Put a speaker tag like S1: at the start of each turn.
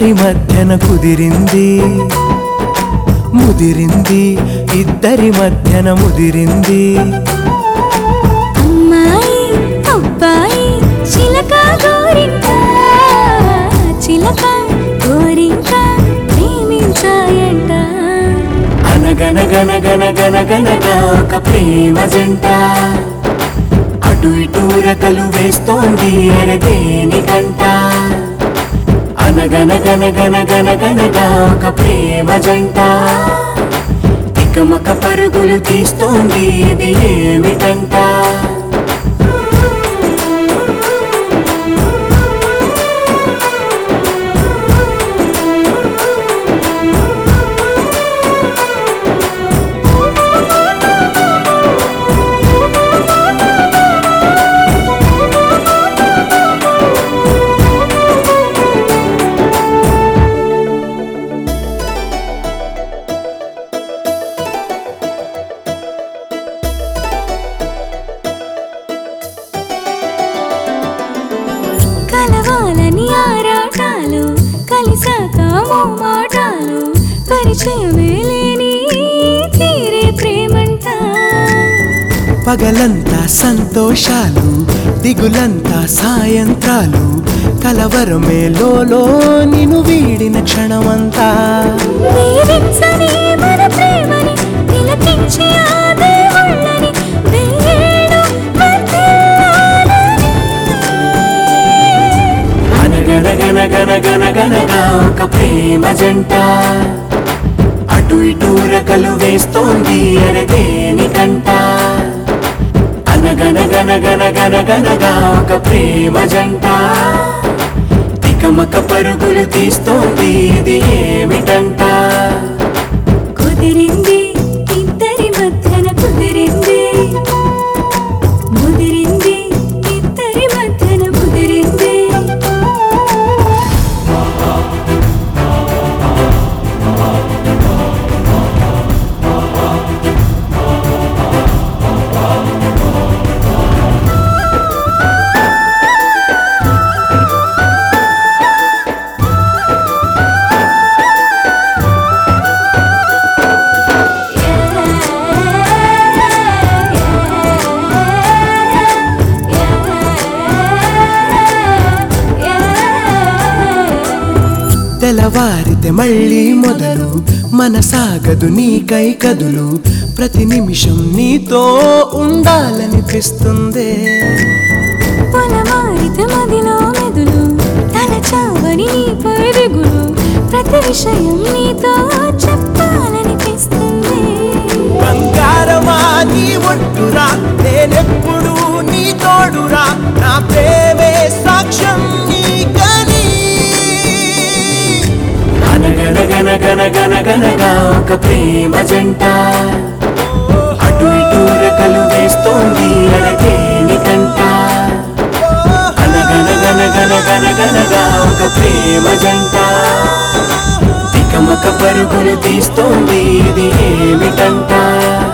S1: ఇద్దరి మధ్యన కుదిరింది ముదిరింది ఇద్దరి మధ్యన ముదిరింది
S2: అమ్మాయి అబ్బాయి చిలక గోరింక చిలక గోరింక ప్రేమించాయంట
S1: అనగనగనగనగనగనగా ఒక ప్రేమ జంట అటు ఇటు రకలు వేస్తోంది ఎరదేనికంట అనగనగనగనగనగనగా ఒక ప్రేమ జంట తికమక పరుగులు తీస్తోంది ఇది ఏమిటంట
S2: కలవాలని ఆరాటాలు కలిసాక మాటాలు పరిచయమే లేని తీరే ప్రేమంట
S1: పగలంతా సంతోషాలు దిగులంతా సాయంత్రాలు కలవరమే లోలో నిన్ను వీడిన క్షణమంతా
S2: దీవించని మన ప్రేమని తిలకించి ఆ దేవుళ్ళని వేడు వర్ధిల్లాలని.
S1: అనగనగనగనగనగనగా ఒక ప్రేమ జంట అటు ఇటు రకలు వేస్తోంది అరదేనికంట అనగనగనగనగనగనగా ఒక ప్రేమ జంట తికమక పరుగులు తీస్తోంది ఇది ఏమిటంట
S2: కుదిరింది ఇద్దరి మధ్యన కుదిరింది ముదిరింది ఇద్దరి మధ్యన ముదిరింది
S1: తెల్లవారితే మళ్ళీ మొదలు మనసాగదు నీకై కదులు ప్రతి నిమిషం నీతో ఉండాలనిపిస్తుంది
S2: పొలమారిత మదిలో మెదులు తల చావని నీ పరుగులు ప్రతి విషయం నీతో చెప్పాలనిపిస్తుంది
S1: బంగారమా నీ ఒట్టురా నేనెప్పుడు నీ తోడురా నా ప్రేమే సాక్ష్యం నీకని అనగనగనగనగనగనగా ఒక ప్రేమ జంట అటు ఇటు రెక్కలు వేస్తోంది అడగేనికంట అనగనగనగనగనగనగా ఒక ప్రేమ జంట తికమక పరుగులు తీస్తోంది ఇది ఏమిటంట